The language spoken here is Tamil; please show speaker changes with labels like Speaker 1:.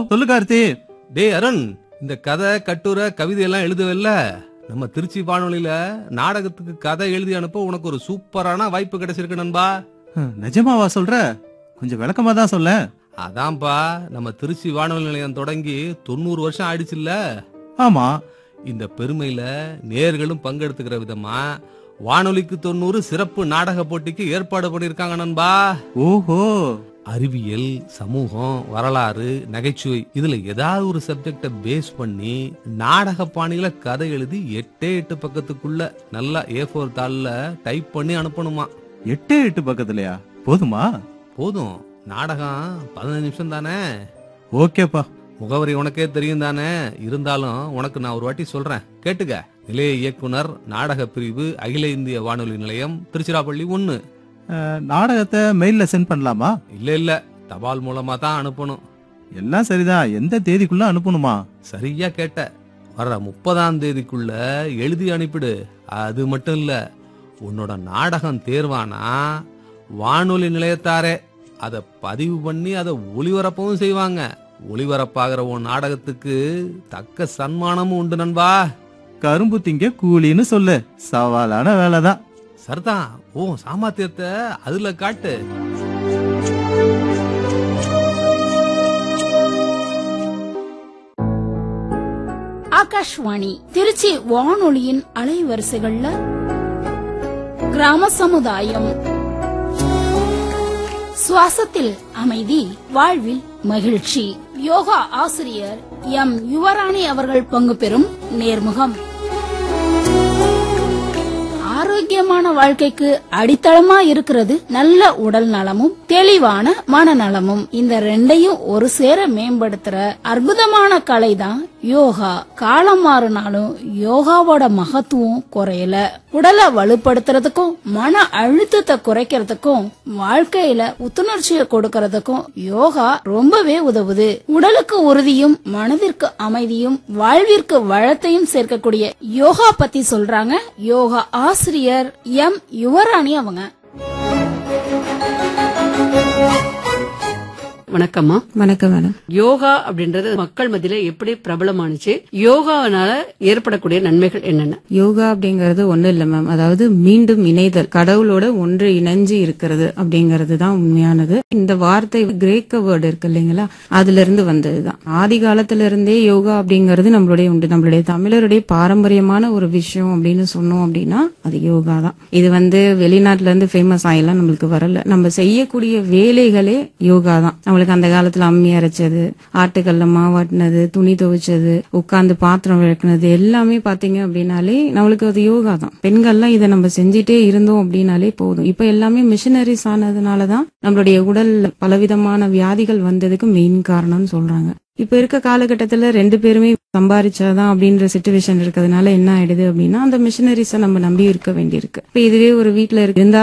Speaker 1: சொல்லு கார்த்தி
Speaker 2: டேய் அருண் இந்த கதை கட்டுரை கவிதை எல்லாம் எழுதுவல்ல நம்ம திருச்சி வானொலியில நாடகத்துக்கு கதை எழுதி அனுப்ப உனக்கு ஒரு சூப்பரான வாய்ப்பு கிடைச்சிருக்கு நண்பா
Speaker 1: ஹம், நிஜமாவா சொல்ற கொஞ்சம் விளக்கமா தான் சொல்ல
Speaker 2: அதான்பா நம்ம திருச்சி வானொலி நிலையம் தொடங்கி தொண்ணூறு வருஷம் ஆயிடுச்சுல்ல
Speaker 1: ஆமா
Speaker 2: இந்த பெருமையில நேர்களும் பங்கெடுத்துக்கிற விதமா வானொலிக்கு தொண்ணூறு சிறப்பு நாடக போட்டிக்கு ஏற்பாடு பண்ணிருக்காங்க நண்பா
Speaker 1: ஓஹோ
Speaker 2: அறிவியல் சமூகம் வரலாறு நகைச்சுவை இதுல ஏதாவது ஒரு சப்ஜெக்ட பேஸ் பண்ணி நாடக பாணியில கதை எழுதி எட்டே எட்டு பக்கத்துக்குள்ள நல்லா ஏ ஃபோர் தாளில் டைப் பண்ணி அனுப்பணுமா
Speaker 1: எட்டு எட்டு பக்கத்துலயா போதுமா
Speaker 2: போதும் நாடகம் பதினஞ்சு நிமிஷம் தானே
Speaker 1: ஓகேப்பா
Speaker 2: முகவரி உனக்கே தெரியும் தானே இருந்தாலும் உனக்கு நான் ஒரு வாட்டி சொல்றேன் கேட்டுக்க நிலைய இயக்குனர் நாடக பிரிவு அகில இந்திய வானொலி நிலையம் திருச்சிராப்பள்ளி ஒன்னு
Speaker 1: அஹ், நாடகத்தை மெயில்ல சென்ட் பண்ணலாமா
Speaker 2: இல்ல இல்ல தபால் மூலமா தான் அனுப்பணும்
Speaker 1: எல்லாம் சரிதான் எந்த தேதிக்குள்ள அனுப்பணுமா
Speaker 2: சரியா கேட்ட வர்ற முப்பதாம் தேதிக்குள்ள எழுதி அனுப்பிடு அது மட்டும் இல்ல உன்னோட நாடகம் தேர்வானா வானொலி நிலையத்தாரே அதை பதிவு பண்ணி அதை ஒளிபரப்பவும் செய்வாங்க ஒளிபரப்பாகிற உன் நாடகத்துக்கு தக்க சன்மானமும் உண்டு நண்பா
Speaker 1: கரும்பு திங்க கூலின்னு சொல்லு சவாலான வேலைதான்
Speaker 2: சரிதான் ஓ சாமர்த்தியத்தை அதுல காட்டு
Speaker 3: ஆகாஷ்வாணி திருச்சி வானொலியின் அலைவரிசைகள்ல கிராம சமுதாயம் சுவாசத்தில் அமைதி வாழ்வில் மகிழ்ச்சி யோகா ஆசிரியர் எம் யுவராணி அவர்கள் பங்கு பெறும் நேர்முகம் ஆரோக்கியமான வாழ்க்கைக்கு அடித்தளமா இருக்கிறது நல்ல உடல் நலமும் தெளிவான மனநலமும் இந்த ரெண்டையும் ஒரு சேர மேம்படுத்துற அற்புதமான கலை தான் யோகா காலம் மாறினாலும் யோகாவோட மகத்துவம் குறையல உடலை வலுப்படுத்துறதுக்கும் மன அழுத்தத்தை குறைக்கிறதுக்கும் வாழ்க்கையில புத்துணர்ச்சியை கொடுக்கறதுக்கும் யோகா ரொம்பவே உதவுது உடலுக்கு உறுதியும் மனதிற்கு அமைதியும் வாழ்விற்கு வளத்தையும் சேர்க்கக்கூடிய யோகா பத்தி சொல்றாங்க யோகா ஆசிரியர் எம் யுவராணி அவங்க
Speaker 4: வணக்கம்மா
Speaker 5: வணக்கம் மேடம்
Speaker 4: யோகா அப்படின்றது மக்கள் மத்தியில எப்படி பிரபலமானுச்சு யோகானால ஏற்படக்கூடிய நன்மைகள் என்னென்ன
Speaker 5: யோகா அப்படிங்கறது ஒண்ணு இல்ல மேம் அதாவது மீண்டும் இணைதல் கடவுளோட ஒன்று இணைஞ்சு இருக்கிறது அப்படிங்கறது தான் உண்மையானது இந்த வார்த்தை கிரேக்க வேர்டு இருக்கு இல்லைங்களா அதுல இருந்து வந்ததுதான் ஆதி காலத்துல இருந்தே யோகா அப்படிங்கறது நம்மளுடைய உண்டு நம்மளுடைய தமிழருடைய பாரம்பரியமான ஒரு விஷயம் அப்படின்னு சொன்னோம் அப்படின்னா அது யோகா தான் இது வந்து வெளிநாட்டுல இருந்து ஃபேமஸ் ஆயிலாம் நம்மளுக்கு வரல நம்ம செய்யக்கூடிய வேலைகளே யோகா தான் நம்மளுக்கு அந்த காலத்துல அம்மி அரைச்சது ஆட்டுக்கல்ல மாவாட்டினது துணி துவைச்சது உட்கார்ந்து பாத்திரம் விளக்குனது எல்லாமே பாத்தீங்க அப்படின்னாலே நம்மளுக்கு அது யோகா தான் பெண்கள்லாம் இதை நம்ம செஞ்சுட்டே இருந்தோம் அப்படின்னாலே போதும் இப்ப எல்லாமே மிஷினரிஸ் ஆனதுனாலதான் நம்மளுடைய உடல் பலவிதமான வியாதிகள் வந்ததுக்கு மெயின் காரணம்னு சொல்றாங்க இப்ப இருக்க காலகட்டத்துல ரெண்டு பேருமே சம்பாரிச்சாதான் அப்படின்ற சுச்சுவேஷன் இருக்கிறதுனால என்ன ஆயிடுது அப்படின்னா அந்த மிஷினரிஸ நம்ம நம்பி இருக்க வேண்டியிருக்கு இப்ப இதுவே ஒரு வீட்டுல இருந்தா